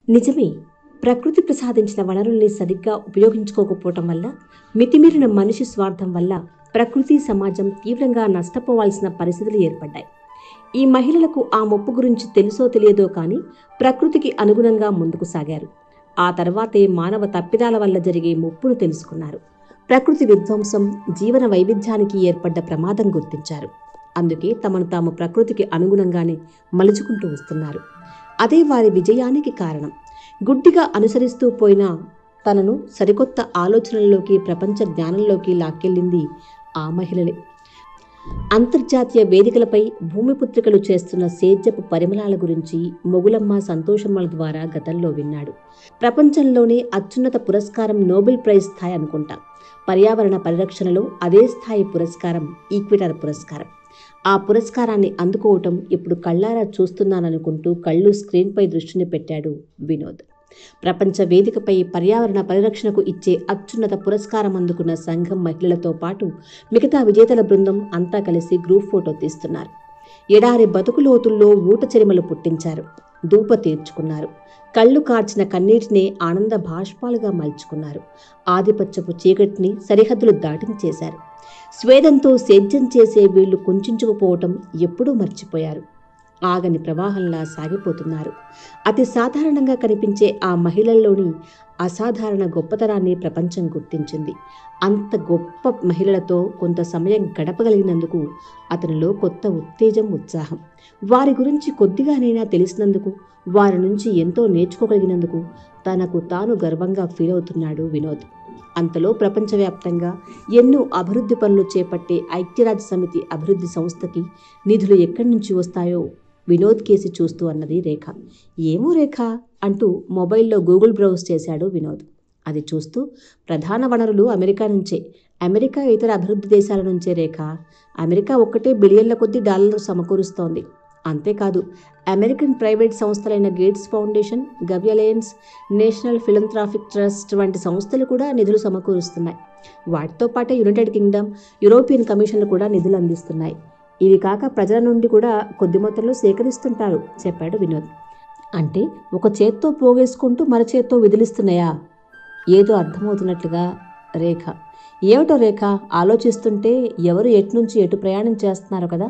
నిజమే ప్రకృతి ప్రసాదించిన వనరుల్ని సరిగ్గా ఉపయోగించుకోకపోవటం వల్ల మితిమీరిన మనిషి స్వార్థం వల్ల ప్రకృతి సమాజం తీవ్రంగా నష్టపోవాల్సిన పరిస్థితులు ఏర్పడ్డాయి ఈ మహిళలకు ఆ ముప్పు గురించి తెలుసో తెలియదో కానీ ప్రకృతికి అనుగుణంగా ముందుకు సాగారు ఆ తర్వాతే మానవ తప్పిదాల వల్ల జరిగే ముప్పును తెలుసుకున్నారు ప్రకృతి విధ్వంసం జీవన వైవిధ్యానికి ఏర్పడ్డ ప్రమాదం గుర్తించారు అందుకే తమను తాము ప్రకృతికి అనుగుణంగానే మలుచుకుంటూ వస్తున్నారు అదే వారి విజయానికి కారణం గుడ్డిగా అనుసరిస్తూ పోయిన తనను సరికొత్త ఆలోచనల్లోకి ప్రపంచ జ్ఞానంలోకి లాక్కెళ్ళింది ఆ మహిళలే అంతర్జాతీయ వేదికలపై భూమిపుత్రికలు చేస్తున్న సేద్యపు పరిమళాల గురించి మొగులమ్మ సంతోషమ్మల ద్వారా గతంలో విన్నాడు ప్రపంచంలోనే అత్యున్నత పురస్కారం నోబెల్ ప్రైజ్ స్థాయి అనుకుంటా పర్యావరణ పరిరక్షణలో అదే స్థాయి పురస్కారం ఈక్విటర్ పురస్కారం ఆ పురస్కారాన్ని అందుకోవటం ఇప్పుడు కళ్ళారా చూస్తున్నాననుకుంటూ కళ్ళు స్క్రీన్పై దృష్టిని పెట్టాడు వినోద్ ప్రపంచ వేదికపై పర్యావరణ పరిరక్షణకు ఇచ్చే అత్యున్నత పురస్కారం అందుకున్న సంఘం మహిళలతో పాటు మిగతా విజేతల బృందం అంతా కలిసి గ్రూప్ ఫోటో తీస్తున్నారు ఎడారి బతుకు లోతుల్లో ఊట చెరిమలు పుట్టించారు దూప తీర్చుకున్నారు కళ్ళు కార్చిన కన్నీటిని ఆనంద భాష్పాలుగా మలుచుకున్నారు ఆధిపత్యపు చీకటిని సరిహద్దులు దాటించేశారు స్వేదంతో సేద్యం చేసే వీళ్లు కుంచుకుపోవటం ఎప్పుడూ మర్చిపోయారు ఆగని ప్రవాహంలా సాగిపోతున్నారు అతి సాధారణంగా కనిపించే ఆ మహిళల్లోని అసాధారణ గొప్పతనాన్ని ప్రపంచం గుర్తించింది అంత గొప్ప మహిళలతో కొంత సమయం గడపగలిగినందుకు అతనిలో కొత్త ఉత్తేజం ఉత్సాహం వారి గురించి కొద్దిగానైనా తెలిసినందుకు వారి నుంచి ఎంతో నేర్చుకోగలిగినందుకు తనకు తాను గర్వంగా ఫీల్ అవుతున్నాడు వినోద్ అంతలో ప్రపంచవ్యాప్తంగా ఎన్నో అభివృద్ధి పనులు చేపట్టే ఐక్యరాజ్య సమితి అభివృద్ధి సంస్థకి నిధులు ఎక్కడి నుంచి వస్తాయో వినోద్ కేసి చూస్తూ అన్నది రేఖ ఏమో రేఖ అంటూ మొబైల్లో గూగుల్ బ్రౌజ్ చేశాడు వినోద్ అది చూస్తూ ప్రధాన వనరులు అమెరికా నుంచే అమెరికా ఇతర అభివృద్ధి దేశాల నుంచే రేఖ అమెరికా ఒక్కటే బిలియన్ల కొద్ది డాలర్లు సమకూరుస్తోంది అంతేకాదు అమెరికన్ ప్రైవేట్ సంస్థలైన Gates foundation Gavi Alliance national philanthropic trust వంటి సంస్థలు కూడా నిధులు సమకూరుస్తున్నాయి వాటితో పాటే యునైటెడ్ కింగ్డమ్ యూరోపియన్ కమిషన్లు కూడా నిధులు అందిస్తున్నాయి ఇవి కాక ప్రజల నుండి కూడా కొద్ది మొత్తంలో సేకరిస్తుంటారు చెప్పాడు వినోద్ అంటే ఒక చేత్తో పోగేసుకుంటూ మర చేత్తో విదిలిస్తున్నాయా ఏదో అర్థమవుతున్నట్లుగా రేఖ ఏమిటో రేఖ ఆలోచిస్తుంటే ఎవరు ఎట్నుంచి ఎటు ప్రయాణం చేస్తున్నారో కదా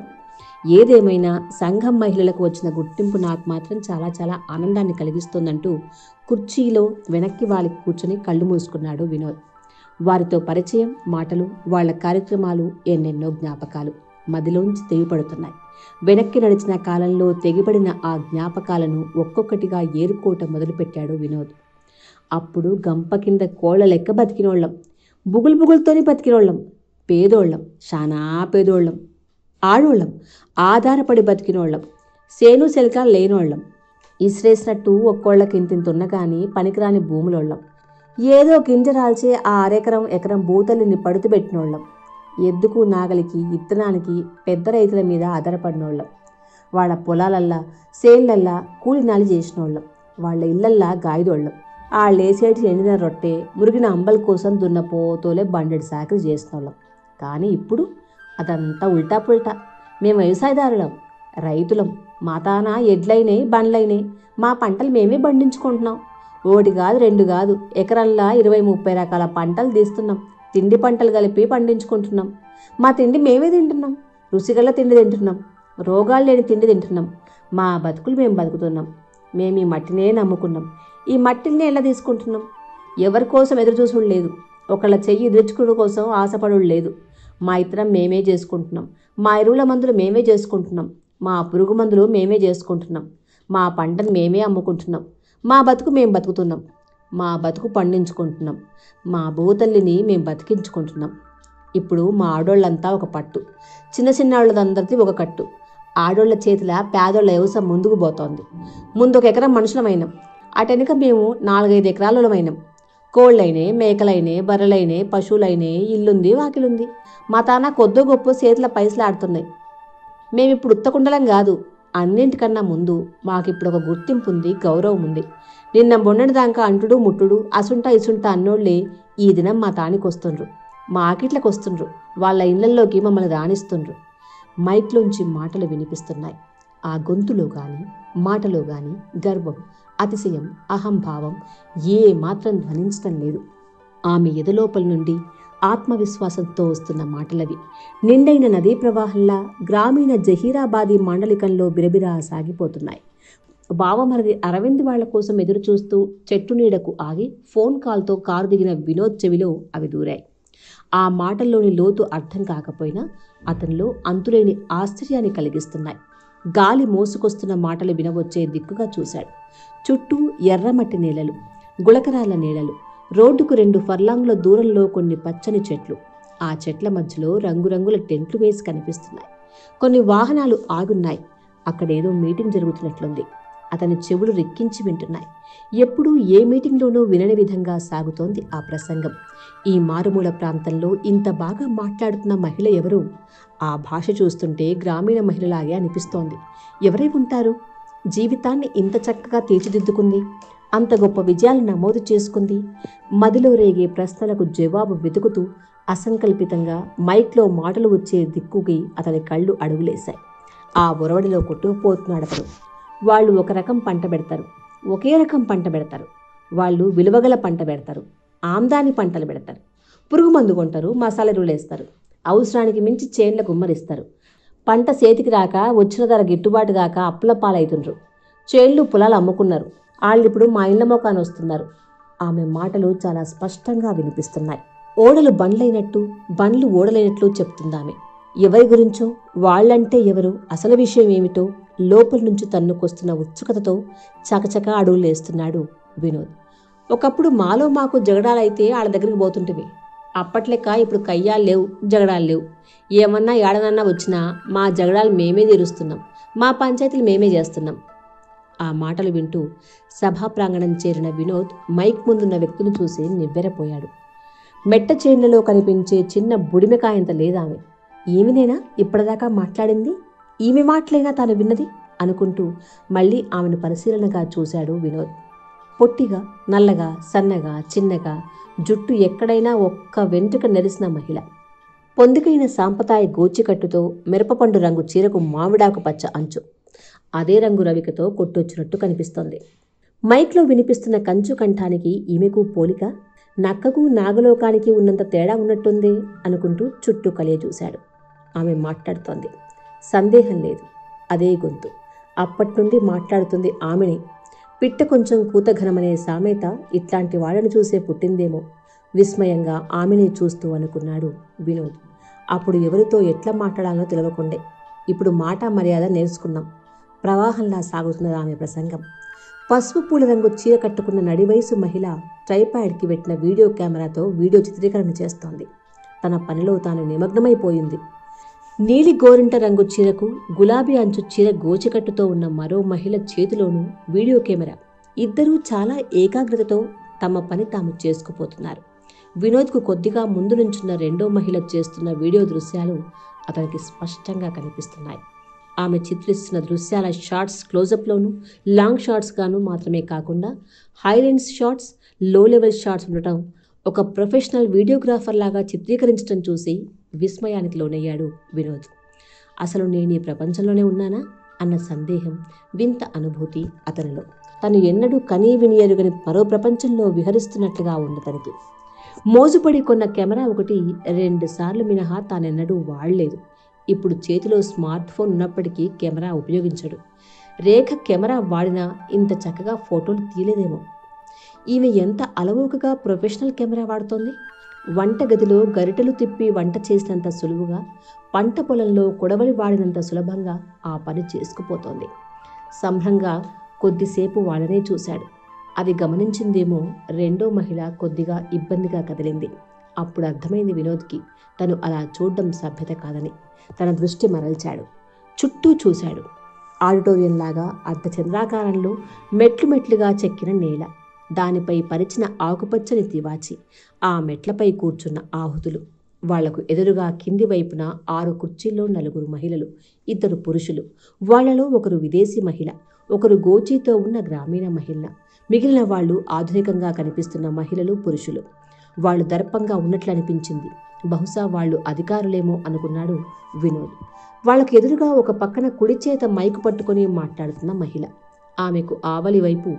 ఏదేమైనా సంఘం మహిళలకు వచ్చిన గుర్తింపు నాకు మాత్రం చాలా చాలా ఆనందాన్ని కలిగిస్తుందంటూ కుర్చీలో వెనక్కి వాలి కూర్చొని కళ్ళు మూసుకున్నాడు వినోద్ వారితో పరిచయం మాటలు వాళ్ళ కార్యక్రమాలు ఎన్నెన్నో జ్ఞాపకాలు మదిలోంచి తెగిపడుతున్నాయి వెనక్కి నడిచిన కాలంలో తెగిపడిన ఆ జ్ఞాపకాలను ఒక్కొక్కటిగా ఏరుకోవటం మొదలుపెట్టాడు వినోద్ అప్పుడు గంప కింద కోళ్ల లెక్క బతికినోళ్ళం బుగులు బుగులతోని బతికినోళ్ళం పేదోళ్ళం శానా పేదోళ్ళం ఆడోళ్ళం ఆధారపడి బతికినోళ్ళం సేను సెలక లేనోళ్ళం ఇసిరేసినట్టు ఒక్కోళ్ళకి ఇంతింతున్న కానీ పనికిరాని భూములోళ్ళం ఏదో గింజ రాల్చే ఆ అరెకరం ఎకరం బూతల్ని పడుతు పెట్టినోళ్ళం ఎద్దుకు నాగలికి ఇత్తనానికి పెద్ద రైతుల మీద ఆధారపడినోళ్ళం వాళ్ళ పొలాలల్లా సేన్లల్లా కూలినాలి చేసినోళ్ళం వాళ్ళ ఇళ్ళల్లా గాయదోళ్ళం వాళ్ళేసేటి ఎండిన రొట్టె మురిగిన అంబల కోసం దున్న పోతోలే బండెడు సాకరి చేసినోళ్ళం కానీ ఇప్పుడు అదంతా ఉల్టా పుల్టా మేము వ్యవసాయదారులం రైతులం మా తాన ఎడ్లైనాయి బండ్లైనాయి మా పంటలు మేమే పండించుకుంటున్నాం ఒకటి కాదు రెండు కాదు ఎకరల్లా ఇరవై ముప్పై రకాల పంటలు తీస్తున్నాం తిండి పంటలు కలిపి పండించుకుంటున్నాం మా తిండి మేమే తింటున్నాం రుచిగల తిండి తింటున్నాం రోగాలు లేని తిండి తింటున్నాం మా బతుకులు మేము బతుకుతున్నాం మేము ఈ మట్టినే నమ్ముకున్నాం ఈ మట్టిని ఎలా తీసుకుంటున్నాం ఎవరి కోసం ఎదురు చూసుడు లేదు ఒకళ్ళ చెయ్యి ఎదుర్చుకుడు కోసం ఆశపడుడు లేదు మా ఇతరం మేమే చేసుకుంటున్నాం మా ఎరువుల మందులు మేమే చేసుకుంటున్నాం మా పురుగు మందులు మేమే చేసుకుంటున్నాం మా పంటను మేమే అమ్ముకుంటున్నాం మా బతుకు మేము బతుకుతున్నాం మా బతుకు పండించుకుంటున్నాం మా భూతల్లిని మేము బతికించుకుంటున్నాం ఇప్పుడు మా ఆడోళ్ళంతా ఒక పట్టు చిన్న చిన్న వాళ్ళదందరిది ఒక కట్టు ఆడోళ్ళ చేతిలో పేదోళ్ళ వ్యవసాయం ముందుకు పోతోంది ముందు ఒక ఎకరం మనుషులమైనాం అటెనక మేము నాలుగైదు ఎకరాలమైనాం కోళ్ళైనే మేకలైనే బర్రెలైనే పశువులైనే ఇల్లుంది వాకిలుంది మా తాన కొద్దో గొప్ప చేతుల పైసలు ఆడుతున్నాయి మేమిప్పుడు ఉత్తకుండలం కాదు అన్నింటికన్నా ముందు మాకిప్పుడు ఒక గుర్తింపు ఉంది గౌరవం ఉంది నిన్న మొన్నటి దాకా అంటుడు ముట్టుడు అసుంట ఇసుంట అన్నోళ్ళే ఈ దినం మా తానికి వస్తుండ్రు మా ఆకిట్లకు వస్తుండ్రు వాళ్ళ ఇళ్లల్లోకి మమ్మల్ని రాణిస్తుండ్రు మైక్లోంచి మాటలు వినిపిస్తున్నాయి ఆ గొంతులో గాని మాటలో గాని గర్వం అతిశయం అహంభావం ఏ మాత్రం ధ్వనించటం లేదు ఆమె ఎదలోపల నుండి ఆత్మవిశ్వాసంతో వస్తున్న మాటలవి నిండైన నదీ ప్రవాహంలా గ్రామీణ జహీరాబాదీ మాండలికంలో బిరబిరా సాగిపోతున్నాయి బావమరది అరవింద్ వాళ్ల కోసం ఎదురు చూస్తూ చెట్టు నీడకు ఆగి ఫోన్ కాల్తో కారు దిగిన వినోద్ చెవిలో అవి దూరాయి ఆ మాటల్లోని లోతు అర్థం కాకపోయినా అతనిలో అంతులేని ఆశ్చర్యాన్ని కలిగిస్తున్నాయి గాలి మోసుకొస్తున్న మాటలు వినవచ్చే దిక్కుగా చూశాడు చుట్టూ ఎర్రమట్టి నేలలు గుళకరాల నేలలు రోడ్డుకు రెండు ఫర్లాంగ్ల దూరంలో కొన్ని పచ్చని చెట్లు ఆ చెట్ల మధ్యలో రంగురంగుల టెంట్లు వేసి కనిపిస్తున్నాయి కొన్ని వాహనాలు ఆగున్నాయి అక్కడేదో మీటింగ్ జరుగుతున్నట్లుంది అతని చెవులు రెక్కించి వింటున్నాయి ఎప్పుడూ ఏ మీటింగ్లోనూ వినని విధంగా సాగుతోంది ఆ ప్రసంగం ఈ మారుమూల ప్రాంతంలో ఇంత బాగా మాట్లాడుతున్న మహిళ ఎవరు ఆ భాష చూస్తుంటే గ్రామీణ మహిళలాగే అనిపిస్తోంది ఎవరై ఉంటారు జీవితాన్ని ఇంత చక్కగా తీర్చిదిద్దుకుంది అంత గొప్ప విజయాలు నమోదు చేసుకుంది మదిలో రేగే ప్రశ్నలకు జవాబు వెతుకుతూ అసంకల్పితంగా మైక్లో మాటలు వచ్చే దిక్కుకి అతని కళ్ళు అడుగులేశాయి ఆ ఒరవడిలో కొట్టుకుపోతున్నాడు అతను వాళ్ళు ఒక రకం పంట పెడతారు ఒకే రకం పంట పెడతారు వాళ్ళు విలువగల పంట పెడతారు ఆమ్దాని పంటలు పెడతారు పురుగు మందు కొంటారు మసాలా ఎరువులు వేస్తారు అవసరానికి మించి చేన్ల గుమ్మరిస్తారు పంట చేతికి రాక వచ్చిన ధర గిట్టుబాటు కాక అప్పుల పాలవుతుండ్రు చేన్లు పొలాలు అమ్ముకున్నారు వాళ్ళిప్పుడు మా ఇళ్ళ మొఖాన్ని వస్తున్నారు ఆమె మాటలు చాలా స్పష్టంగా వినిపిస్తున్నాయి ఓడలు బండ్లైనట్టు బండ్లు ఓడలైనట్లు చెప్తుందామె ఎవరి గురించో వాళ్ళంటే ఎవరు అసలు విషయం ఏమిటో లోపల నుంచి తన్నుకొస్తున్న ఉత్సుకతతో చకచక అడుగులేస్తున్నాడు వినోద్ ఒకప్పుడు మాలో మాకు జగడాలైతే వాళ్ళ దగ్గరికి పోతుంటివి అప్పట్లెక్క ఇప్పుడు కయ్యాలు లేవు జగడాలు లేవు ఏమన్నా ఏడనన్నా వచ్చినా మా జగడాలు మేమే తీరుస్తున్నాం మా పంచాయతీలు మేమే చేస్తున్నాం ఆ మాటలు వింటూ సభా ప్రాంగణం చేరిన వినోద్ మైక్ ముందున్న వ్యక్తిని చూసి నివ్వెరపోయాడు మెట్ట చేన్లలో కనిపించే చిన్న బుడిమెకాయంత లేదామె ఈమెనేనా ఇప్పటిదాకా మాట్లాడింది ఈమె మాటలైనా తాను విన్నది అనుకుంటూ మళ్ళీ ఆమెను పరిశీలనగా చూశాడు వినోద్ పొట్టిగా నల్లగా సన్నగా చిన్నగా జుట్టు ఎక్కడైనా ఒక్క వెంట్రుక నెరిసిన మహిళ పొందికైన సాంప్రదాయ గోచికట్టుతో మిరపపండు రంగు చీరకు మామిడాకు పచ్చ అంచు అదే రంగు రవికతో కొట్టొచ్చినట్టు కనిపిస్తోంది మైక్లో వినిపిస్తున్న కంచు కంఠానికి ఈమెకు పోలిక నక్కకు నాగలోకానికి ఉన్నంత తేడా ఉన్నట్టుందే అనుకుంటూ చుట్టూ కలియ చూశాడు ఆమె మాట్లాడుతోంది సందేహం లేదు అదే గొంతు అప్పటి నుండి మాట్లాడుతుంది ఆమెనే పిట్ట కొంచెం కూతఘనమనే సామెత ఇట్లాంటి వాళ్ళని చూసే పుట్టిందేమో విస్మయంగా ఆమెనే చూస్తూ అనుకున్నాడు వినోద్ అప్పుడు ఎవరితో ఎట్లా మాట్లాడాలో తెలియకుండే ఇప్పుడు మాట మర్యాద నేర్చుకున్నాం ప్రవాహంలా సాగుతున్నది ఆమె ప్రసంగం పసుపు పూల రంగు చీర కట్టుకున్న నడివయసు మహిళ ట్రైపాడ్కి పెట్టిన వీడియో కెమెరాతో వీడియో చిత్రీకరణ చేస్తోంది తన పనిలో తాను నిమగ్నమైపోయింది నీలి గోరింట రంగు చీరకు గులాబీ అంచు చీర గోచికట్టుతో ఉన్న మరో మహిళ చేతిలోనూ వీడియో కెమెరా ఇద్దరూ చాలా ఏకాగ్రతతో తమ పని తాము చేసుకుపోతున్నారు వినోద్కు కొద్దిగా ముందు నుంచున్న రెండో మహిళ చేస్తున్న వీడియో దృశ్యాలు అతనికి స్పష్టంగా కనిపిస్తున్నాయి ఆమె చిత్రిస్తున్న దృశ్యాల షార్ట్స్ క్లోజప్లోనూ లాంగ్ షార్ట్స్ గాను మాత్రమే కాకుండా హైలెన్స్ షార్ట్స్ లో లెవెల్ షార్ట్స్ ఉండటం ఒక ప్రొఫెషనల్ వీడియోగ్రాఫర్ లాగా చిత్రీకరించడం చూసి విస్మయానికి లోనయ్యాడు వినోద్ అసలు నేను ఈ ప్రపంచంలోనే ఉన్నానా అన్న సందేహం వింత అనుభూతి అతనిలో తను ఎన్నడూ కనీ వినియరుగని మరో ప్రపంచంలో విహరిస్తున్నట్లుగా ఉంది తనకి మోజుపడి కొన్న కెమెరా ఒకటి రెండు సార్లు మినహా తానెన్నడూ వాడలేదు ఇప్పుడు చేతిలో స్మార్ట్ ఫోన్ ఉన్నప్పటికీ కెమెరా ఉపయోగించడు రేఖ కెమెరా వాడినా ఇంత చక్కగా ఫోటోలు తీయలేదేమో ఈమె ఎంత అలవోకగా ప్రొఫెషనల్ కెమెరా వాడుతోంది వంట గదిలో గరిటెలు తిప్పి వంట చేసినంత సులువుగా పంట పొలంలో కొడవలి వాడినంత సులభంగా ఆ పని చేసుకుపోతోంది సంభ్రంగా కొద్దిసేపు వాళ్ళనే చూశాడు అది గమనించిందేమో రెండో మహిళ కొద్దిగా ఇబ్బందిగా కదిలింది అప్పుడు అర్థమైంది వినోద్కి తను అలా చూడడం సభ్యత కాదని తన దృష్టి మరల్చాడు చుట్టూ చూశాడు ఆడిటోరియం లాగా అర్ధచంద్రాకారంలో మెట్లు మెట్లుగా చెక్కిన నేల దానిపై పరిచిన ఆకుపచ్చని తివాచి ఆ మెట్లపై కూర్చున్న ఆహుతులు వాళ్లకు ఎదురుగా కింది వైపున ఆరు కుర్చీల్లో నలుగురు మహిళలు ఇద్దరు పురుషులు వాళ్లలో ఒకరు విదేశీ మహిళ ఒకరు గోచీతో ఉన్న గ్రామీణ మహిళ మిగిలిన వాళ్ళు ఆధునికంగా కనిపిస్తున్న మహిళలు పురుషులు వాళ్ళు దర్పంగా ఉన్నట్లు అనిపించింది బహుశా వాళ్ళు అధికారులేమో అనుకున్నాడు వినోద్ వాళ్ళకు ఎదురుగా ఒక పక్కన కుడి చేత మైకు పట్టుకొని మాట్లాడుతున్న మహిళ ఆమెకు ఆవలి వైపు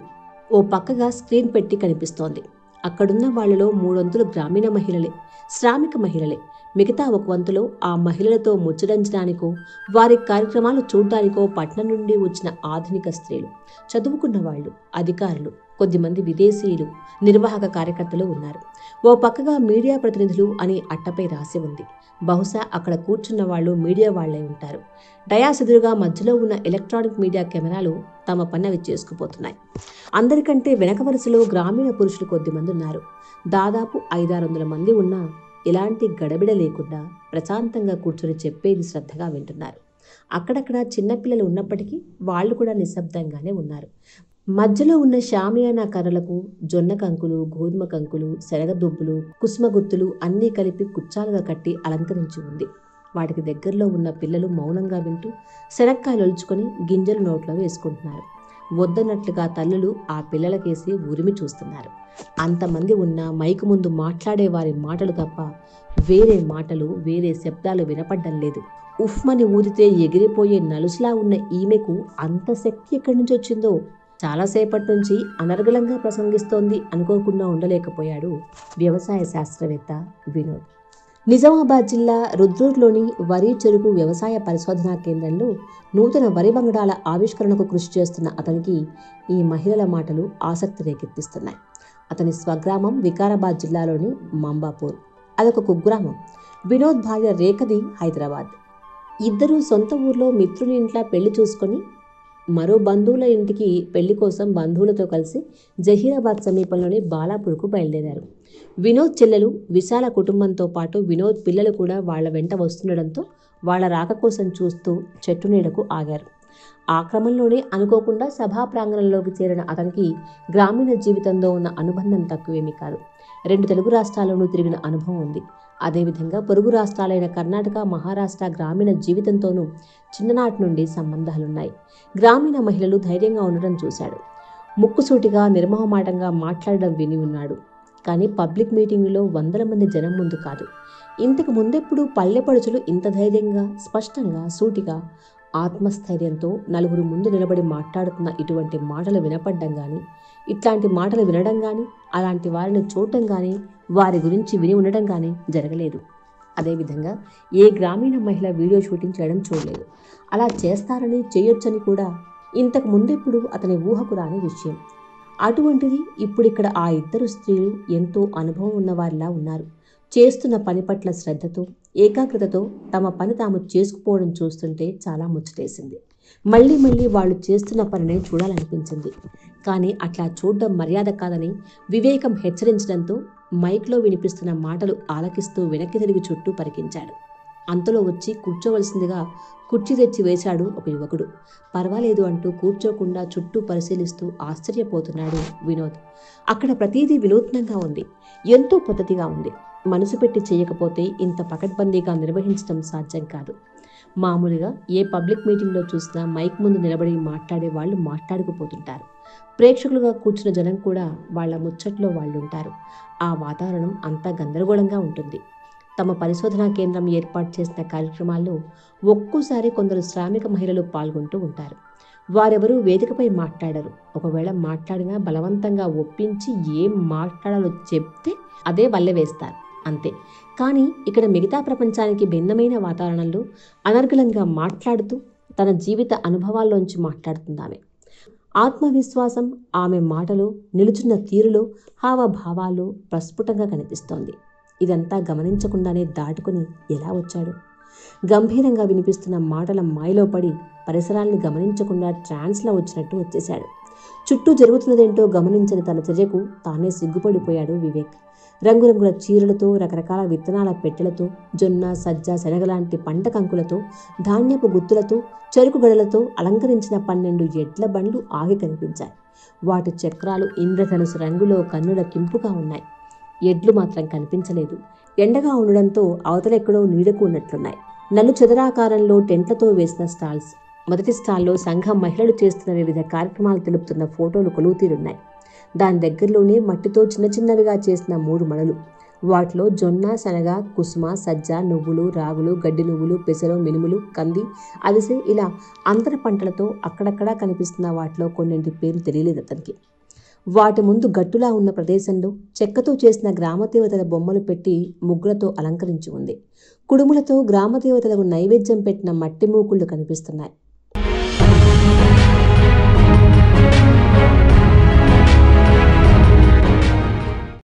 ఓ పక్కగా స్క్రీన్ పెట్టి కనిపిస్తోంది అక్కడున్న వాళ్ళలో మూడొంతులు గ్రామీణ మహిళలే శ్రామిక మహిళలే మిగతా ఒక వంతులో ఆ మహిళలతో ముచ్చరించడానికో వారి కార్యక్రమాలు చూడ్డానికో పట్నం నుండి వచ్చిన ఆధునిక స్త్రీలు చదువుకున్న వాళ్ళు అధికారులు కొద్దిమంది విదేశీయులు నిర్వాహక కార్యకర్తలు ఉన్నారు ఓ పక్కగా మీడియా ప్రతినిధులు అని అట్టపై రాసి ఉంది బహుశా అక్కడ కూర్చున్న వాళ్ళు మీడియా వాళ్లే ఉంటారు డయాస్ ఎదురుగా మధ్యలో ఉన్న ఎలక్ట్రానిక్ మీడియా కెమెరాలు తమ పని అవి చేసుకుపోతున్నాయి అందరికంటే వెనక వరుసలో గ్రామీణ పురుషులు కొద్దిమంది ఉన్నారు దాదాపు ఐదారు వందల మంది ఉన్నా ఎలాంటి గడబిడ లేకుండా ప్రశాంతంగా కూర్చొని చెప్పేది శ్రద్ధగా వింటున్నారు అక్కడక్కడ చిన్నపిల్లలు ఉన్నప్పటికీ వాళ్ళు కూడా నిశ్శబ్దంగానే ఉన్నారు మధ్యలో ఉన్న షామియానా కర్రలకు జొన్న కంకులు గోధుమ కంకులు శనగదుబ్బులు కుసుమగుత్తులు అన్నీ కలిపి కుచ్చాలుగా కట్టి అలంకరించి ఉంది వాటికి దగ్గరలో ఉన్న పిల్లలు మౌనంగా వింటూ శనక్కాయలు ఒలుచుకొని గింజలు నోట్లో వేసుకుంటున్నారు వద్దన్నట్లుగా తల్లులు ఆ పిల్లలకేసి ఉరిమి చూస్తున్నారు అంతమంది ఉన్న మైకు ముందు మాట్లాడే వారి మాటలు తప్ప వేరే మాటలు వేరే శబ్దాలు వినపడ్డం లేదు ఉఫ్మని ఊదితే ఎగిరిపోయే నలుసులా ఉన్న ఈమెకు అంత శక్తి ఎక్కడి నుంచి వచ్చిందో చాలాసేపటి నుంచి అనర్గళంగా ప్రసంగిస్తోంది అనుకోకుండా ఉండలేకపోయాడు వ్యవసాయ శాస్త్రవేత్త వినోద్ నిజామాబాద్ జిల్లా రుద్రూర్లోని వరి చెరుకు వ్యవసాయ పరిశోధనా కేంద్రంలో నూతన వరి బంగడాల ఆవిష్కరణకు కృషి చేస్తున్న అతనికి ఈ మహిళల మాటలు ఆసక్తి రేకెత్తిస్తున్నాయి అతని స్వగ్రామం వికారాబాద్ జిల్లాలోని మంబాపూర్ అదొక కుగ్రామం వినోద్ భార్య రేఖది హైదరాబాద్ ఇద్దరూ సొంత ఊర్లో మిత్రుని ఇంట్లో పెళ్లి చూసుకొని మరో బంధువుల ఇంటికి పెళ్లి కోసం బంధువులతో కలిసి జహీరాబాద్ సమీపంలోని బాలాపూర్కు బయలుదేరారు వినోద్ చెల్లెలు విశాల కుటుంబంతో పాటు వినోద్ పిల్లలు కూడా వాళ్ళ వెంట వస్తుండడంతో వాళ్ళ రాక కోసం చూస్తూ చెట్టు నీడకు ఆగారు ఆ క్రమంలోనే అనుకోకుండా సభా ప్రాంగణంలోకి చేరిన అతనికి గ్రామీణ జీవితంలో ఉన్న అనుబంధం తక్కువేమీ కాదు రెండు తెలుగు రాష్ట్రాల్లోనూ తిరిగిన అనుభవం ఉంది అదేవిధంగా పొరుగు రాష్ట్రాలైన కర్ణాటక మహారాష్ట్ర గ్రామీణ జీవితంతోనూ చిన్ననాటి నుండి సంబంధాలున్నాయి గ్రామీణ మహిళలు ధైర్యంగా ఉండడం చూశాడు ముక్కుసూటిగా నిర్మోహమాటంగా మాట్లాడడం విని ఉన్నాడు కానీ పబ్లిక్ మీటింగులో వందల మంది జనం ముందు కాదు ఇంతకు ముందెప్పుడు పల్లెపడుచులు ఇంత ధైర్యంగా స్పష్టంగా సూటిగా ఆత్మస్థైర్యంతో నలుగురు ముందు నిలబడి మాట్లాడుతున్న ఇటువంటి మాటలు వినపడ్డం కానీ ఇట్లాంటి మాటలు వినడం కానీ అలాంటి వారిని చూడటం కానీ వారి గురించి విని ఉండడం కానీ జరగలేదు అదేవిధంగా ఏ గ్రామీణ మహిళ వీడియో షూటింగ్ చేయడం చూడలేదు అలా చేస్తారని చేయొచ్చని కూడా ఇంతకు ముందెప్పుడు అతని ఊహకు రాని విషయం అటువంటిది ఇప్పుడిక్కడ ఆ ఇద్దరు స్త్రీలు ఎంతో అనుభవం ఉన్నవారిలా ఉన్నారు చేస్తున్న పని పట్ల శ్రద్ధతో ఏకాగ్రతతో తమ పని తాము చేసుకుపోవడం చూస్తుంటే చాలా ముచ్చటేసింది మళ్ళీ మళ్ళీ వాళ్ళు చేస్తున్న పనిని చూడాలనిపించింది కానీ అట్లా చూడడం మర్యాద కాదని వివేకం హెచ్చరించడంతో మైక్లో వినిపిస్తున్న మాటలు ఆలకిస్తూ వెనక్కి తిరిగి చుట్టూ పరికించాడు అంతలో వచ్చి కూర్చోవలసిందిగా కుర్చీ తెచ్చి వేశాడు ఒక యువకుడు పర్వాలేదు అంటూ కూర్చోకుండా చుట్టూ పరిశీలిస్తూ ఆశ్చర్యపోతున్నాడు వినోద్ అక్కడ ప్రతిదీ వినూత్నంగా ఉంది ఎంతో పద్ధతిగా ఉంది మనసు పెట్టి చేయకపోతే ఇంత పకడ్బందీగా నిర్వహించడం సాధ్యం కాదు మామూలుగా ఏ పబ్లిక్ మీటింగ్లో చూసినా మైక్ ముందు నిలబడి మాట్లాడే వాళ్ళు మాట్లాడుకుపోతుంటారు ప్రేక్షకులుగా కూర్చున్న జనం కూడా వాళ్ళ ముచ్చట్లో వాళ్ళు ఉంటారు ఆ వాతావరణం అంతా గందరగోళంగా ఉంటుంది తమ పరిశోధనా కేంద్రం ఏర్పాటు చేసిన కార్యక్రమాల్లో ఒక్కోసారి కొందరు శ్రామిక మహిళలు పాల్గొంటూ ఉంటారు వారెవరూ వేదికపై మాట్లాడరు ఒకవేళ మాట్లాడినా బలవంతంగా ఒప్పించి ఏం మాట్లాడాలో చెప్తే అదే వల్లె వేస్తారు అంతే కానీ ఇక్కడ మిగతా ప్రపంచానికి భిన్నమైన వాతావరణంలో అనర్గళంగా మాట్లాడుతూ తన జీవిత అనుభవాల్లోంచి మాట్లాడుతుందామె ఆత్మవిశ్వాసం ఆమె మాటలో నిలుచున్న తీరులో హావభావాలు ప్రస్ఫుటంగా కనిపిస్తోంది ఇదంతా గమనించకుండానే దాటుకుని ఎలా వచ్చాడు గంభీరంగా వినిపిస్తున్న మాటల మాయలో పడి పరిసరాల్ని గమనించకుండా ట్రాన్స్లో వచ్చినట్టు వచ్చేశాడు చుట్టూ జరుగుతున్నదేంటో గమనించని తన చర్యకు తానే సిగ్గుపడిపోయాడు వివేక్ రంగురంగుల చీరలతో రకరకాల విత్తనాల పెట్టెలతో జొన్న సజ్జ శనగలాంటి పంట కంకులతో ధాన్యపు గుత్తులతో చెరుకు గడలతో అలంకరించిన పన్నెండు ఎడ్ల బండ్లు ఆగి కనిపించాయి వాటి చక్రాలు ఇంద్రధనుసు రంగులో కన్నుల కింపుగా ఉన్నాయి ఎడ్లు మాత్రం కనిపించలేదు ఎండగా ఉండడంతో అవతలెక్కడో నీడకు ఉన్నట్లున్నాయి నలు చదరాకారంలో టెంట్లతో వేసిన స్టాల్స్ మొదటి స్టాల్లో సంఘం మహిళలు చేస్తున్న వివిధ కార్యక్రమాలు తెలుపుతున్న ఫోటోలు కొలువుతీరున్నాయి దాని దగ్గరలోనే మట్టితో చిన్న చిన్నవిగా చేసిన మూడు మడలు వాటిలో జొన్న శనగ కుసుమ సజ్జ నువ్వులు రాగులు గడ్డి నువ్వులు పెసలు మినుములు కంది అవిసె ఇలా అంతర పంటలతో అక్కడక్కడా కనిపిస్తున్న వాటిలో కొన్నింటి పేరు తెలియలేదు అతనికి వాటి ముందు గట్టులా ఉన్న ప్రదేశంలో చెక్కతో చేసిన గ్రామదేవతల బొమ్మలు పెట్టి ముగ్గులతో అలంకరించి ఉంది కుడుములతో గ్రామదేవతలకు నైవేద్యం పెట్టిన మట్టి మూకుళ్ళు కనిపిస్తున్నాయి